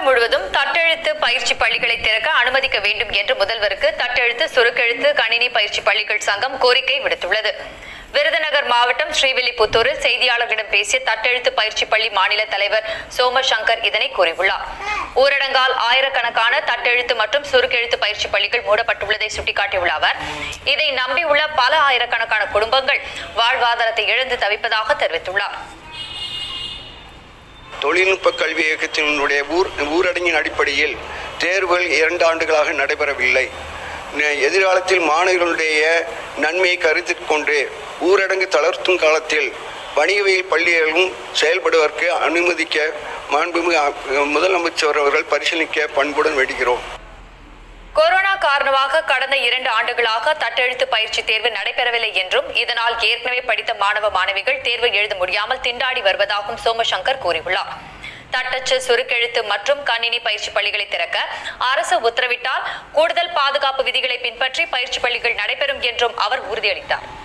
முழுவதும் தட்டெழுத்து பயிற்சி பள்ளிகளை திறக்க அனுமதிக்க வேண்டும் என்று முதல்வருக்கு தட்டெழுத்து சுருக்கெழுத்து கணினி பயிற்சி பள்ளிகள் சங்கம் கோரிக்கை விடுத்துள்ளது விருதுநகர் மாவட்டம் ஸ்ரீவில்லிபுத்தூரில் செய்தியாளர்களிடம் பேசிய தட்டெழுத்து பயிற்சி பள்ளி மாநில தலைவர் சோமசங்கர் இதனை கூறியுள்ளார் ஊரடங்கால் ஆயிரக்கணக்கான தட்டெழுத்து மற்றும் சுருக்கெழுத்து பயிற்சி பள்ளிகள் மூடப்பட்டுள்ளதை சுட்டிக்காட்டியுள்ள அவர் இதை நம்பியுள்ள பல ஆயிரக்கணக்கான குடும்பங்கள் வாழ்வாதாரத்தை இழந்து தவிப்பதாக தெரிவித்துள்ளார் தொழில்நுட்ப கல்வி இயக்கத்தினுடைய ஊர் ஊரடங்கின் அடிப்படையில் தேர்வுகள் இரண்டு ஆண்டுகளாக நடைபெறவில்லை ந- எதிர்காலத்தில் மாணவர்களுடைய நன்மையை கருத்தில் கொண்டு ஊரடங்கு தளர்த்தும் காலத்தில் வணிகவியல் பள்ளிகளும் செயல்படுவதற்கு அனுமதிக்க மாண்புமிகு அ- முதலமைச்சர் அவர்கள் பரிசீலிக்க பண்புடன் வேண்டுகிறோம் கொரோனா காரணமாக கடந்த இரண்டு ஆண்டுகளாக தட்டெழுத்து பயிற்சி தேர்வு நடைபெறவில்லை என்றும் இதனால் ஏற்கனவே படித்த மாணவ மாணவிகள் தேர்வு எழுத முடியாமல் திண்டாடி வருவதாகவும் சோமசங்கர் கூறியுள்ளார் தட்டச்சு சுருக்கெழுத்து மற்றும் கணினி பயிற்சி பள்ளிகளை திறக்க அரசு உத்தரவிட்டால் கூடுதல் பாதுகாப்பு விதிகளை பின்பற்றி பயிற்சி பள்ளிகள் நடைபெறும் என்றும் அவர் உறுதியளித்தார்